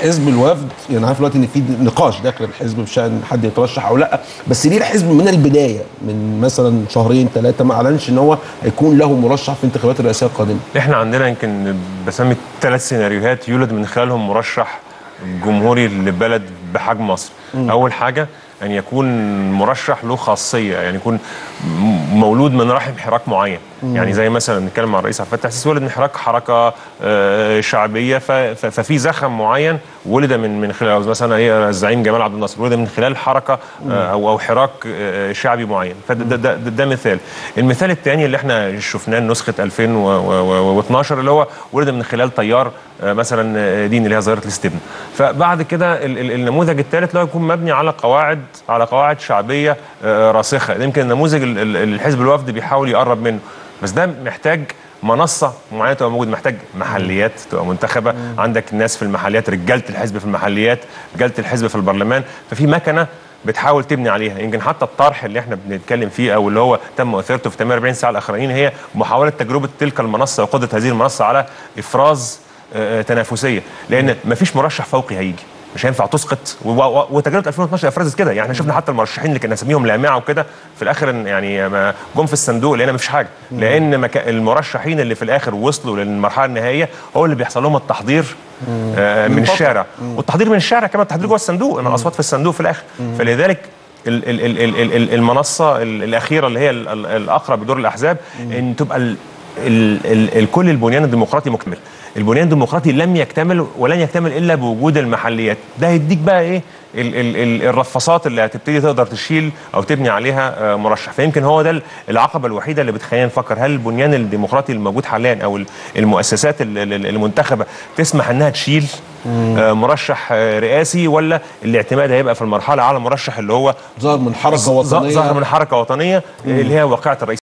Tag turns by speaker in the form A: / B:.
A: الحزب الوفد يعني عارف دلوقتي ان في نقاش داخل الحزب بشان حد يترشح او لا بس ليه الحزب من البدايه من مثلا شهرين ثلاثه ما اعلنش ان هو هيكون له مرشح في انتخابات الرئاسيه القادمه
B: احنا عندنا يمكن بسمي ثلاث سيناريوهات يولد من خلالهم مرشح جمهوري لبلد بحجم مصر اول حاجه ان يكون مرشح له خاصيه يعني يكون م- مولود من رحم حراك معين يعني زي مثلا نتكلم مع الرئيس عبد الفتاح السيسي ولد من حراك حركه آه، شعبيه ف- ف- ففي زخم معين ولد من من خلال أو مثلا هي الزعيم جمال عبد الناصر ولد من خلال حركه آه، او او حراك آه، شعبي معين فده ده, ده, ده, ده مثال المثال الثاني اللي احنا شفناه نسخه 2012 اللي هو ولد من خلال تيار آه، مثلا آه، دين اللي هي ظاهره الاستبن فبعد كده ال- ال- النموذج الثالث له يكون مبني على قواعد على قواعد شعبيه آه، راسخه يمكن النموذج ال- ال- الحزب الوفد بيحاول يقرب منه بس ده محتاج منصه معينه تبقى موجود محتاج محليات تبقى منتخبه عندك ناس في المحليات رجاله الحزب في المحليات رجاله الحزب في البرلمان ففي مكنه بتحاول تبني عليها يمكن حتى الطرح اللي احنا بنتكلم فيه او اللي هو تم اثارته في 48 ساعه الاخرانيين هي محاوله تجربه تلك المنصه وقدره هذه المنصه على افراز آه، آه، تنافسيه لان مفيش مرشح فوقي هيجي مش هينفع تسقط و- و- وتجربه 2012 افرزت كده يعني احنا شفنا حتى المرشحين اللي كنا نسميهم لامعه وكده في الاخر إن يعني ما جم في الصندوق لقينا مفيش حاجه لان مكا... المرشحين اللي في الاخر وصلوا للمرحله النهائيه هو اللي بيحصل لهم التحضير آه من الشارع والتحضير من الشارع كمان التحضير جوه الصندوق انا اصوات في الصندوق في الاخر فلذلك ال- ال- ال- ال- ال- ال- المنصه ال- الاخيره اللي هي ال- ال- الاقرب بدور الاحزاب ان تبقى ال ال ال ال كل البنيان الديمقراطي مكتمل البنيان الديمقراطي لم يكتمل ولن يكتمل الا بوجود المحليات ده هيديك بقى ايه ال ال ال الرفصات اللي هتبتدي تقدر تشيل او تبني عليها آه، مرشح فيمكن هو ده ال- العقبه الوحيده اللي بتخلينا نفكر هل البنيان الديمقراطي الموجود حاليا او ال- المؤسسات ال- ال- المنتخبه تسمح انها تشيل آه، مرشح آه، رئاسي ولا الاعتماد هيبقى في المرحله على المرشح اللي هو
A: ظهر من حركه
B: ظ-
A: وطنيه
B: ظهر من حركه وطنيه اللي هي واقعه الرئيس